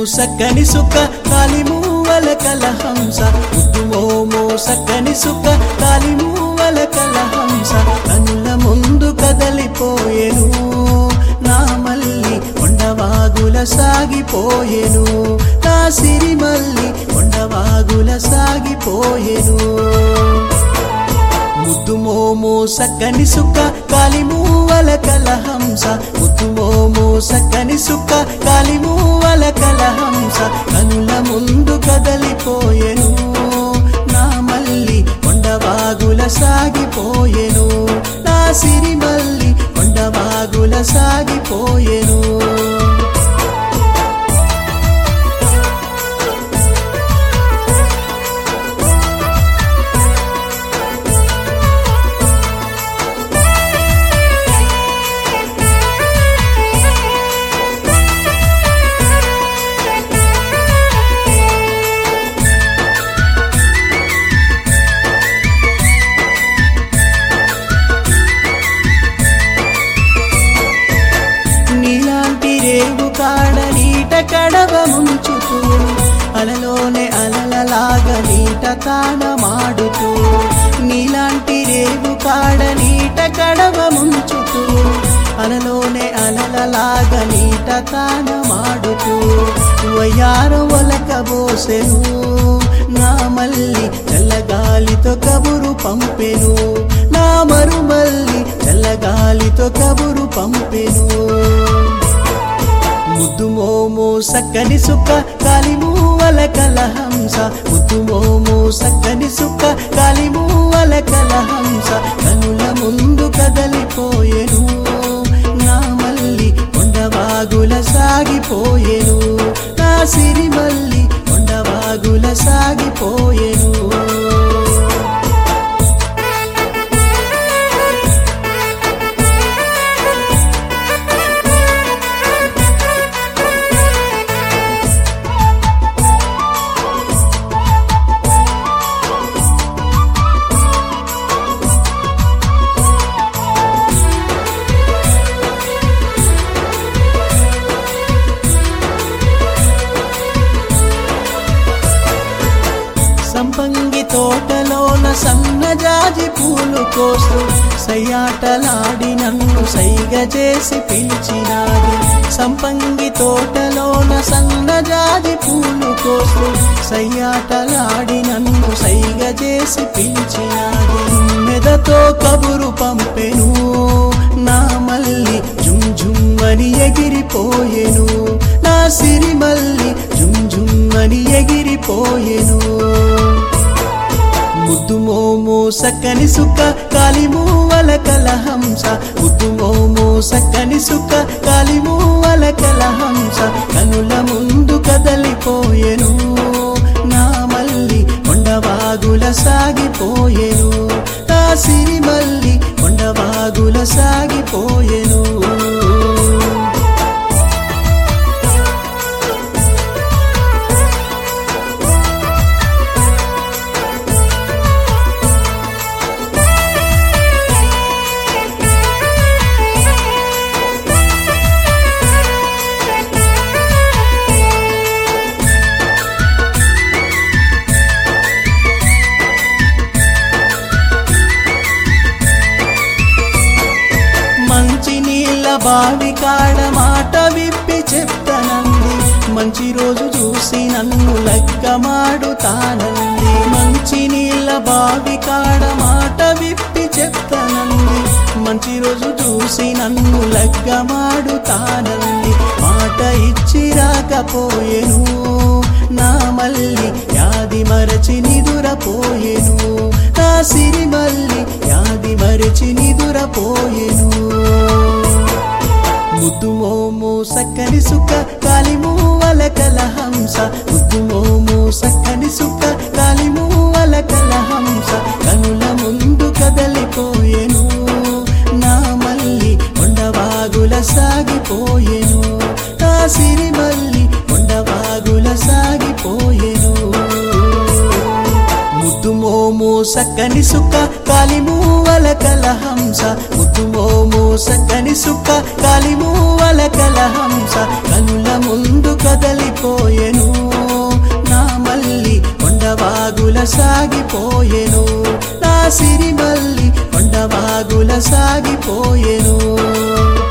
సక్కని సుక్క కాలిమూవల కలహంస ముద్దుమోమో సక్కని సుక్క కాలిమూవల కలహంస కనుల ముందు కదలిపోయెను నా మల్లి కొండవాగుల సాగిపోయెను నా సిరిమల్లి కొండవాగుల సాగిపోయెను ముద్దు మోమో సక్కని సుక్క కాలిమూవల కలహంస ముద్దు మోమో సక్కని సుక్క కాలిమూవల కలహంస కనుల ముందు కదలిపోయెను నా మల్లి కొండవాగుల సాగిపోయెను నా సిరిమల్లి కొండవాగుల సాగిపోయెను నీలాంటి రేవు కాడ నీట కడవ ముంచుతూ అలలోనే అలలలాగ నీట తానమాడుతూ నీలాంటి రేవు కాడ నీట కడవ ముంచుతూ అలలోనే అలలలాగ నీట తానమాడుతూ వయ్యార ఒలకబోసెను నా మల్లి చల్లగాలితో కబురు పంపెను నా మరుమల్లి చల్లగాలితో కబురు పంపెను ముద్దు మోమో సక్కని సుక్క కాలిమూవల కలహంస ముద్దు మోమో సక్కని సుక్క కాలిమూవల కలహంస కనుల ముందు కదలిపోయెను నా మల్లి కొండవాగుల సాగిపోయెను నా సిరిమల్లి కొండవాగుల సాగిపోయెను సంపంగి తోటలోన సన్నజాజి పూలు కోస్తూ సయ్యాటలాడి నన్ను సైగ చేసి పిలిచినాది సంపంగి తోటలోన సన్నజాజి పూలు కోస్తూ సయ్యాటలాడి నన్ను సైగ చేసి పిలిచినాది మెదతో కబురు పంపెను నా మల్లి జుమ్ జుమ్ అని ఎగిరిపోయెను నా సిరిమల్లి జుమ్ జుమ్ అని ఎగిరిపోయెను ముద్దు మోమో సక్కని సుక్క కాలిమూవల కలహంస ముద్దు మోమో సక్కని సుక్క కాలిమూవల కలహంస కనుల ముందు కదలిపోయెను నా మల్లి కొండవాగుల సాగిపోయెను నా సిరిమల్లి కొండవాగుల సాగిపోయెను మంచి నీళ్ళ బావి కాడ మాట విప్పి చెప్తానంది మంచి రోజు చూసి నన్ను లగ్గమాడుతానంది మంచి నీళ్ళ బావి కాడ మాట విప్పి చెప్తానంది మంచి రోజు చూసి నన్ను లగ్గమాడుతానంది మాట ఇచ్చి రాకపోయెను నా మల్లి యాది మరచి నిదురపోయెను నా సిరి మల్లి యాది మరచి నిదురపోయెను ముద్దు మోమో సక్కని సుక్క కాలిమూవల కలహంస ముద్దు మోమో సక్కని సుక్క కాలిమూవల కలహంస కనుల ముందు కదలిపోయెను నా మల్లి కొండవాగుల సాగిపోయెను నా సిరిమల్లి కొండవాగుల సాగిపోయెను ముద్దు మోమో సక్కని సుక్క కాలిమూవల కలహంస ముద్దు మోమో సక్కని సుక్క కాలిమూవల గల హంస కనుల ముందు కదలిపోయెను నా మల్లి కొండవాగుల సాగిపోయెను నా సిరిమల్లి కొండవాగుల సాగిపోయెను